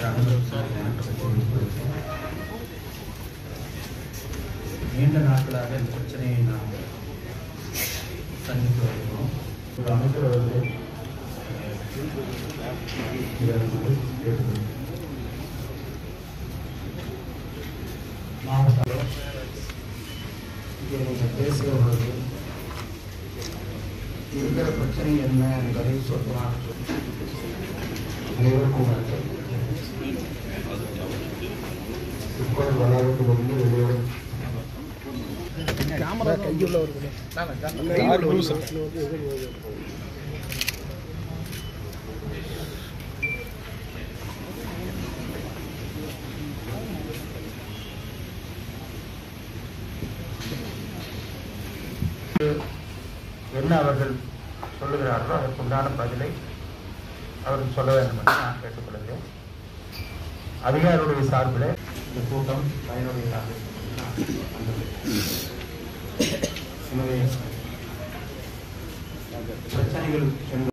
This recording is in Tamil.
அனைவருக்கும் நீண்ட நாட்களாக இந்த பிரச்சனையை நாம் சந்தித்து வருகிறோம் ஒரு அமைச்சர் அவர்களே இதிலிருந்து கேட்டுக்கொள்கிறேன். மாவட்ட இங்கே நீங்கள் பேசுகிறவர்கள் இருக்கிற பிரச்சனை என்ன என்பதை சொல்லலாம் அனைவருக்கும் வணக்கம் இப்போது வளாகத்தில் இருந்து வெளியே என்ன அவர்கள் சொல்லுகிறார்களோ அதற்குண்டான பதிலை அவர்கள் சொல்ல வேண்டும் என்று நான் கேட்டுக்கொள்கிறேன் அதிகாரியுடைய சார்பில் இந்த கூட்டம் பயனுடையதாக இருக்கும் என்று நான் நம்புகிறேன். எனவே பிரச்சனைகள் என்பது